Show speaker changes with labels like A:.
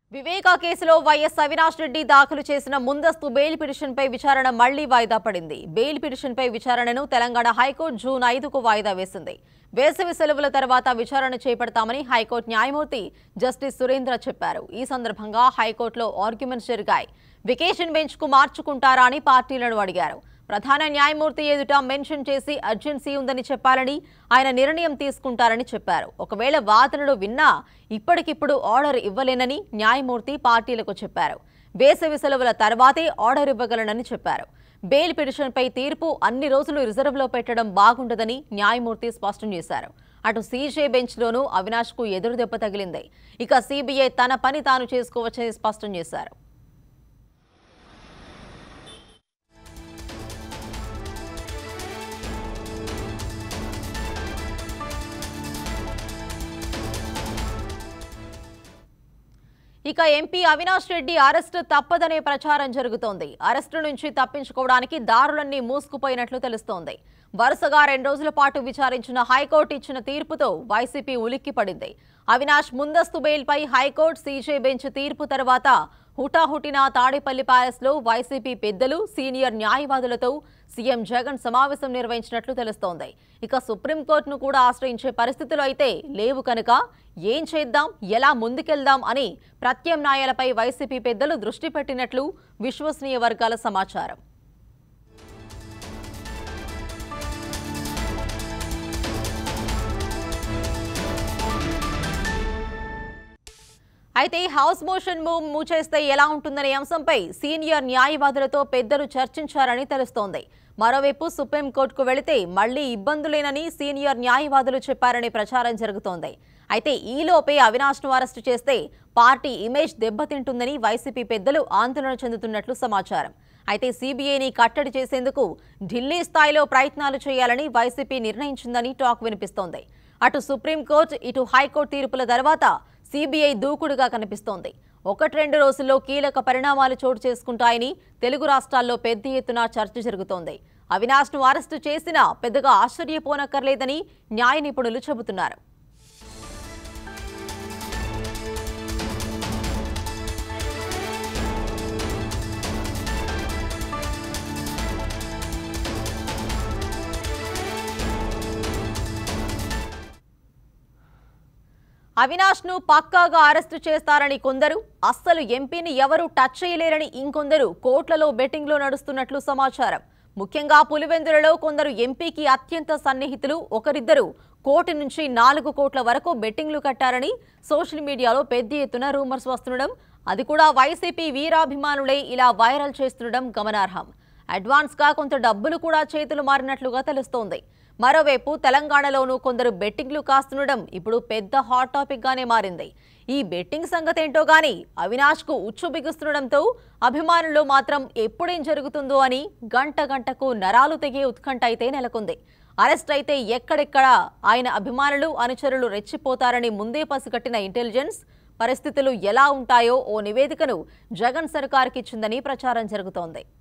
A: వివేకా కేసులో వైఎస్ అవినాష్ రెడ్డి దాఖలు చేసిన ముందస్తు బెయిల్ పిటిషన్పై విచారణ మళ్లీ వాయిదా పడింది బెయిల్ పిటిషన్పై విచారణను తెలంగాణ హైకోర్టు జూన్ ఐదుకు వాయిదా వేసింది వేసవి సెలవుల తర్వాత విచారణ చేపడతామని హైకోర్టు న్యాయమూర్తి జస్టిస్ సురేంద్ర చెప్పారు ఈ సందర్భంగా హైకోర్టులో ఆర్గ్యుమెంట్స్ జరిగాయి వెకేషన్ బెంచ్కు మార్చుకుంటారా అని పార్టీలను అడిగారు ప్రధాన న్యాయమూర్తి ఎదుట మెన్షన్ చేసి అర్జెన్సీ ఉందని చెప్పాలని ఆయన నిర్ణయం తీసుకుంటారని చెప్పారు ఒకవేళ వాదనలు విన్నా ఇప్పటికిప్పుడు ఆర్డర్ ఇవ్వలేనని న్యాయమూర్తి పార్టీలకు చెప్పారు వేసవి సెలవుల తర్వాతే ఆర్డర్ ఇవ్వగలనని చెప్పారు బెయిల్ పిటిషన్పై తీర్పు అన్ని రోజులు రిజర్వ్లో పెట్టడం బాగుండదని న్యాయమూర్తి స్పష్టం చేశారు అటు సీజే బెంచ్లోనూ అవినాష్కు ఎదురు దెబ్బ తగిలింది ఇక సీబీఐ తన పని తాను చేసుకోవచ్చని స్పష్టం చేశారు ఇక ఎంపీ అవినాష్ రెడ్డి అరెస్టు తప్పదనే ప్రచారం జరుగుతోంది అరెస్టు నుంచి తప్పించుకోవడానికి దారులన్నీ మూసుకుపోయినట్లు తెలుస్తోంది వరుసగా రెండు రోజుల పాటు విచారించిన హైకోర్టు ఇచ్చిన తీర్పుతో వైసీపీ ఉలిక్కిపడింది అవినాష్ ముందస్తు బెయిల్పై హైకోర్టు సీజే బెంచ్ తీర్పు తర్వాత హుటాహుటిన తాడేపల్లి ప్యాలెస్లో వైసీపీ పెద్దలు సీనియర్ న్యాయవాదులతో సీఎం జగన్ సమావేశం నిర్వహించినట్లు తెలుస్తోంది ఇక సుప్రీంకోర్టును కూడా ఆశ్రయించే పరిస్థితులు అయితే లేవు కనుక ఏం చేద్దాం ఎలా ముందుకెళ్దాం అని ప్రత్యామ్నాయాలపై వైసీపీ పెద్దలు దృష్టి పెట్టినట్లు విశ్వసనీయ వర్గాల సమాచారం అయితే హౌస్ మోషన్ మూవ్ మూవ్ చేస్తే ఎలా ఉంటుందనే అంశంపై సీనియర్ న్యాయవాదులతో పెద్దలు చర్చించారని తెలుస్తోంది మరోవైపు సుప్రీంకోర్టుకు వెళితే మళ్లీ ఇబ్బందులేనని సీనియర్ న్యాయవాదులు చెప్పారనే ప్రచారం జరుగుతోంది అయితే ఈలోపే అవినాష్ను అరెస్టు చేస్తే పార్టీ ఇమేజ్ దెబ్బతింటుందని వైసీపీ పెద్దలు ఆందోళన చెందుతున్నట్లు సమాచారం అయితే సీబీఐని కట్టడి చేసేందుకు ఢిల్లీ స్థాయిలో ప్రయత్నాలు చేయాలని వైసీపీ నిర్ణయించిందని టాక్ వినిపిస్తోంది అటు సుప్రీంకోర్టు ఇటు హైకోర్టు తీర్పుల తర్వాత సీబీఐ దూకుడుగా కనిపిస్తోంది ఒకటి రెండు రోజుల్లో కీలక పరిణామాలు చోటు చేసుకుంటాయని తెలుగు రాష్ట్రాల్లో పెద్ద ఎత్తున చర్చ జరుగుతోంది అవినాష్ను అరెస్టు చేసినా పెద్దగా ఆశ్చర్యపోనక్కర్లేదని న్యాయ నిపుణులు చెబుతున్నారు అవినాష్ ను పక్కాగా అరెస్టు చేస్తారని కొందరు అస్సలు ఎంపీని ఎవరూ టచ్ చేయలేరని ఇంకొందరు కోట్లలో బెట్టింగ్లో నడుస్తున్నట్లు సమాచారం ముఖ్యంగా పులివెందులలో కొందరు ఎంపీకి అత్యంత సన్నిహితులు ఒకరిద్దరు కోటి నుంచి నాలుగు కోట్ల వరకు బెట్టింగ్లు కట్టారని సోషల్ మీడియాలో పెద్ద ఎత్తున రూమర్స్ వస్తుండడం అది కూడా వైసీపీ వీరాభిమానులే ఇలా వైరల్ చేస్తుండడం గమనార్హం అడ్వాన్స్ గా కొంత డబ్బులు కూడా చేతులు మారినట్లుగా తెలుస్తోంది మరోవైపు తెలంగాణలోనూ కొందరు బెట్టింగ్లు కాస్తుండడం ఇప్పుడు పెద్ద హాట్ టాపిక్ గానే మారింది ఈ బెట్టింగ్ సంగతేంటో గానీ అవినాష్ కు ఉచ్చు బిగుస్తుండడంతో అభిమానులు మాత్రం ఎప్పుడేం జరుగుతుందో అని గంట గంటకు నరాలు తెగే ఉత్కంఠ అయితే నెలకొంది అరెస్ట్ అయితే ఎక్కడెక్కడ ఆయన అభిమానులు అనుచరులు రెచ్చిపోతారని ముందే పసిగట్టిన ఇంటెలిజెన్స్ పరిస్థితులు ఎలా ఉంటాయో ఓ నివేదికను జగన్ సర్కార్కిచ్చిందని ప్రచారం జరుగుతోంది